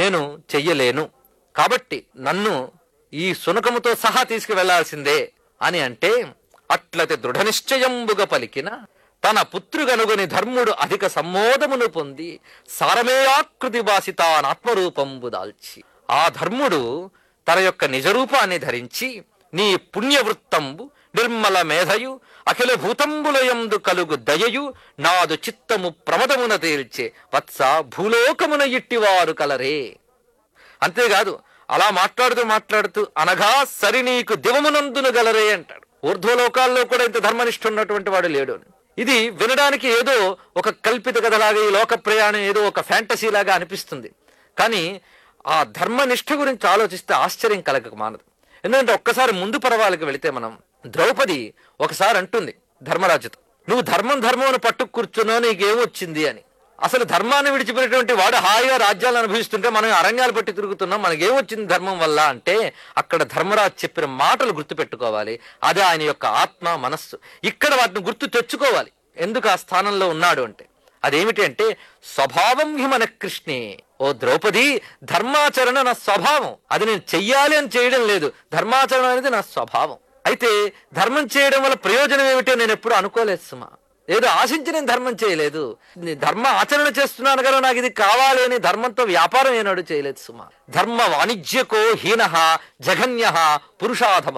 నేను చెయ్యలేను కాబట్టి నన్ను ఈ సునకముతో సహా తీసుకువెళ్లాల్సిందే అని అంటే అట్లతి దృఢ నిశ్చయంబుగా పలికిన తన పుత్రుగనుగొని ధర్ముడు అధిక సమ్మోదమును పొంది సారమేయాకృతి బాసితానాత్మరూపంబు దాల్చి ఆ ధర్ముడు తన యొక్క నిజరూపాన్ని ధరించి నీ పుణ్యవృత్తంబు నిర్మల మేధయు అఖిల భూతంబులయందు కలుగు దయయు నాదు చిత్తము ప్రమదమున తేల్చే వత్స భూలోకమున ఇట్టివారు కలరే అంతేకాదు అలా మాట్లాడుతూ మాట్లాడుతూ అనగా సరి నీకు దివమునందును గలరే అంటాడు ఊర్ధ్వలోకాల్లో కూడా ఇంత ధర్మనిష్ఠ ఉన్నటువంటి వాడు లేడు అని. ఇది వినడానికి ఏదో ఒక కల్పిత కథలాగా ఈ లోక ప్రయాణం ఏదో ఒక ఫ్యాంటసీ లాగా అనిపిస్తుంది కానీ ఆ ధర్మనిష్ఠ గురించి ఆలోచిస్తే ఆశ్చర్యం కలగక మానదు ఎందుకంటే ఒక్కసారి ముందు పర్వాలకు వెళితే మనం ద్రౌపది ఒకసారి అంటుంది ధర్మరాజుతో నువ్వు ధర్మం ధర్మం అని పట్టుకు కూర్చున్నావు నీకేమొచ్చింది అని అసలు ధర్మాన్ని విడిచిపెట్టినటువంటి వాడు హాయిగా రాజ్యాలను అనుభవిస్తుంటే మనం అరణ్యాలు పట్టి తిరుగుతున్నాం మనకేమొచ్చింది ధర్మం వల్ల అంటే అక్కడ ధర్మరాజు చెప్పిన మాటలు గుర్తుపెట్టుకోవాలి అదే ఆయన యొక్క ఆత్మ మనస్సు ఇక్కడ వాటిని గుర్తు తెచ్చుకోవాలి ఎందుకు ఆ స్థానంలో ఉన్నాడు అంటే అదేమిటి అంటే స్వభావం హి మన కృష్ణే ఓ ద్రౌపది ధర్మాచరణ నా స్వభావం అది నేను చెయ్యాలి అని చేయడం లేదు ధర్మాచరణ అనేది నా స్వభావం అయితే ధర్మం చేయడం వల్ల ప్రయోజనం ఏమిటో నేను ఎప్పుడు అనుకోలేదు సుమా ఏదో ఆశించి నేను ధర్మం చేయలేదు నీ ధర్మ ఆచరణ చేస్తున్నాను కదా నాకు ఇది కావాలి అని ధర్మంతో వ్యాపారం ఏనాడు చేయలేదు సుమా ధర్మ వాణిజ్యకో హీన జఘన్య పురుషాధమ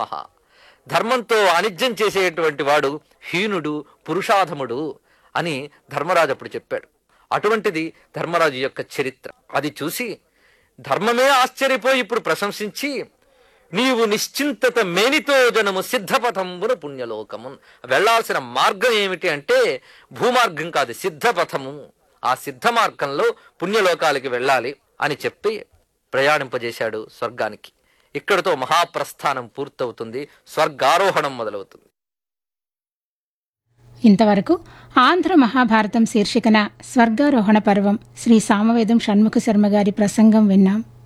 ధర్మంతో వాణిజ్యం చేసేటువంటి వాడు హీనుడు పురుషాధముడు అని ధర్మరాజు అప్పుడు చెప్పాడు అటువంటిది ధర్మరాజు యొక్క చరిత్ర అది చూసి ధర్మమే ఆశ్చర్యపోయి ఇప్పుడు ప్రశంసించి నీవు నిశ్చింతత మేనితో జనము సిద్ధపథంబున పుణ్యలోకము వెళ్ళాల్సిన మార్గం ఏమిటి అంటే భూమార్గం కాదు సిద్ధపథము ఆ సిద్ధ మార్గంలో పుణ్యలోకాలకి వెళ్ళాలి అని చెప్పి ప్రయాణింపజేశాడు స్వర్గానికి ఇక్కడితో మహాప్రస్థానం పూర్తవుతుంది స్వర్గారోహణం మొదలవుతుంది ఇంతవరకు ఆంధ్ర మహాభారతం శీర్షికన స్వర్గారోహణ పర్వం శ్రీ సామవేదం షణ్ముఖ శర్మ గారి ప్రసంగం విన్నాం